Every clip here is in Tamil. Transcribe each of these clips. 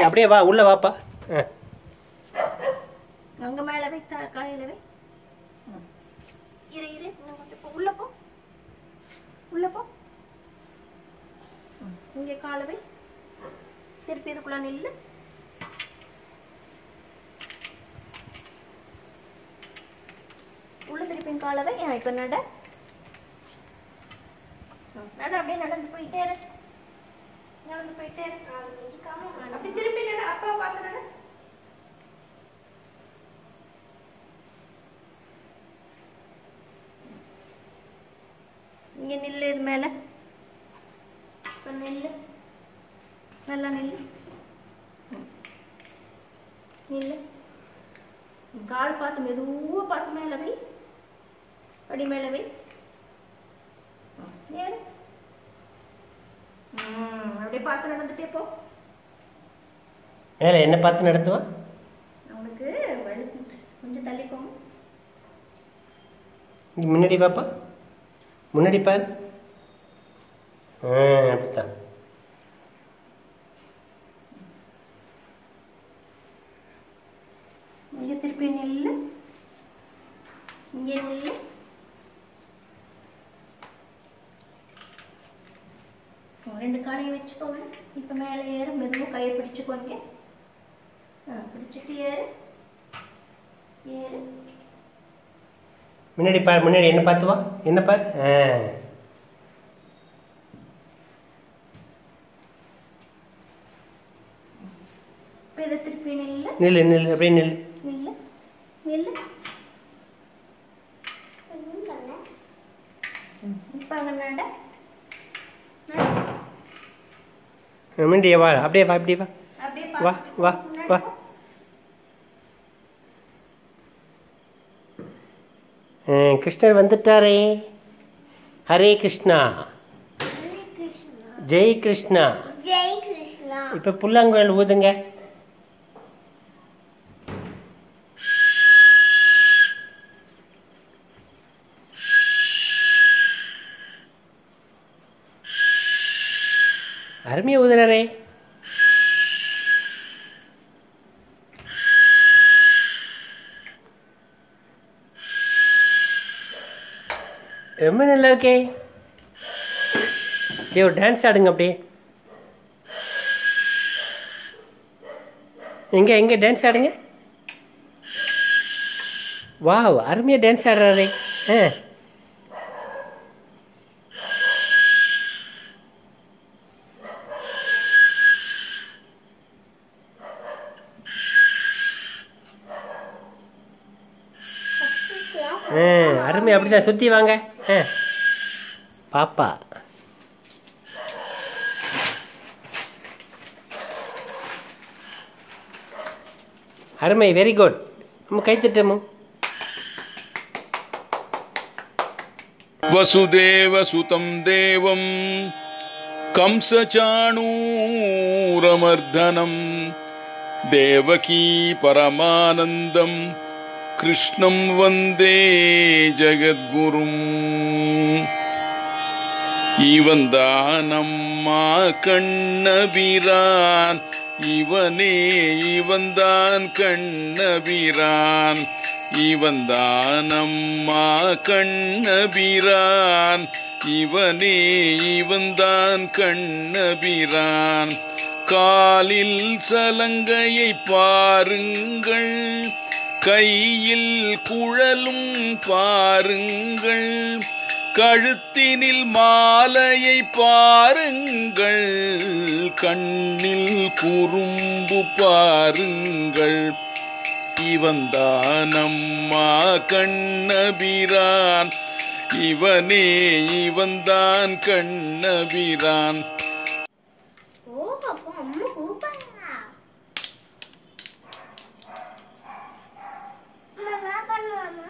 இங்கே அப்படியே வா உள்ளே வாப்பா ஆ அங்க மேல வை த- காலையில வை ம். இரு இரு இன்னும் கொஞ்சம் போ. உள்ள போ உள்ள போ ம். இங்க காலை வை திருப்பி இதுக்குள்ள நில்லு உள்ள திருப்பி காலை வை ஆ, இப்ப நட ம். நட அப்படியே நடந்து போயிட்டே இரு நடந்து போயிட்டே இரு அப்படி திருப்பி நட அப்பா பார்த்து நட இங்க நில்லு இது மேல இப்ப நில்லு நல்லா நில்லு ம். நில்லு உன் கால் பார்த்து மெதுவா பார்த்து மேல வை அடி மேல வை ம். ஏறு ம், அப்படியே பார்த்து நடந்துட்டே போ மேலே என்ன பார்த்து நடத்துவா அவனுக்கு வலு கொஞ்சம் தள்ளிக்கோங்க இங்கே முன்னாடி பாப்பா முன்னாடி பாரு ஆ அப்படித்தான் இங்க திருப்பி நில்லு இங்க நில்லு உம், ரெண்டு காலையும் வச்சுக்கோங்க இப்போ மேலே ஏறு மெதுவாக கையை பிடிச்சுக்கோங்க ஆ பிடிச்சிட்டு ஏறு ஏறு முன்னாடி பாரு முன்னாடி என்ன பார்த்து வா என்ன பாரு ஆ இப்போ இதை திருப்பி நில்லு நில்லு நில்லு அப்படியே நில்லு நில்லு நில்லு இப்போ அங்கே நட நட. முன்னாடி வா அப்படியே வா அப்படியே வா அப்படியே வா, பார்த்துட்டு வா, முன்னாடி வா. போ. ஆ, கிருஷ்ணர் வந்துட்டாரே ஹரே கிருஷ்ணா ஜெய் கிருஷ்ணா ஜெய் கிருஷ்ணா இப்போ புல்லாங்குழல் ஊதுங்க அருமையா ஊதுறாரே ரொம்ப நல்லா இருக்கே சரி ஒரு டான்ஸ் ஆடுங்க அப்படியே எங்க எங்க டான்ஸ் ஆடுங்க வாவ் அருமையா டான்ஸ் ஆடுறாரே ஆ ஆ அருமை அப்படிதான் சுத்தி வாங்க ஆ பாப்பா அருமை வெரி குட் நம்ம கைத்தட்டமோ वसुदेवसुतं देवं कंसचाणूरमर्दनं देवकी परमानन्दं कृष्णं वन्दे जगद्गुरुम् இவன்தானம்மா கண்ணபிரான் இவனே இவன்தான் கண்ணபிரான் இவன்தானம்மா கண்ணபிரான் இவனே இவன்தான் கண்ணபிரான் காலில் சலங்கையை பாருங்கள் கையில் குழலும் பாருங்கள் கழுத்தினில் மாலையை பாருங்கள் கண்ணில் குறும்பு பாருங்கள் இவன்தானம்மா கண்ணபிரான் இவனே இவன்தான் கண்ணபிரான் ஓ அப்பா அம்மா கூப்பிடுறா அம்மா பண்ணுவாமா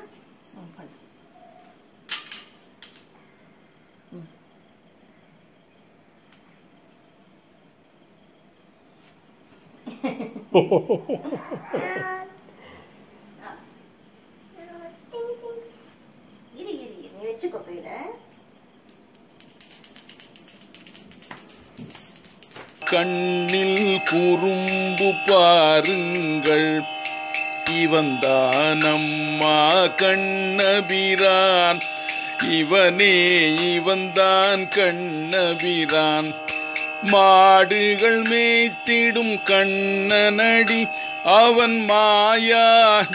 இரு இரு இரு நீ வச்சுக்கோ கையில கண்ணில் குறும்பு பாருங்கள் இவன்தான் அம்மா கண்ணபிரான் இவனே இவன்தான் கண்ணபிரான் மாடுகள் மேய்த்திடும் கண்ணனடி அவன் மாயா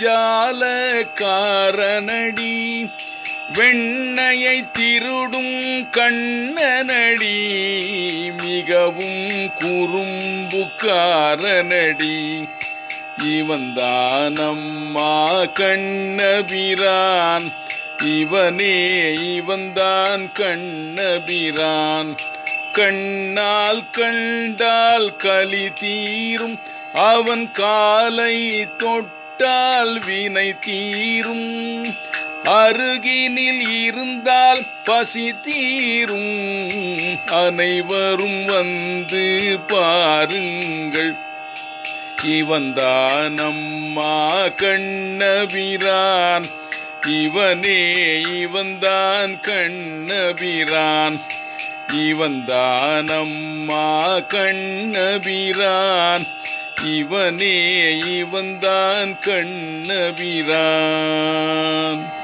ஜாலக்காரனடி வெண்ணையை திருடும் கண்ணனடி மிகவும் குறும்புக்காரனடி இவன்தான் அம்மா கண்ணபிரான் இவனே இவன்தான் கண்ணபிரான் கண்ணால் கண்டால் கலி தீரும் அவன் காலை தொட்டால் வினை தீரும் அருகினில் இருந்தால் பசி தீரும் அனைவரும் வந்து பாருங்கள் இவன்தான் அம்மா கண்ணபிரான் இவனே இவன்தான் கண்ணபிரான் இவன்தான் அம்மா கண்ணபிரான் இவனே இவன்தான் கண்ணபிரான்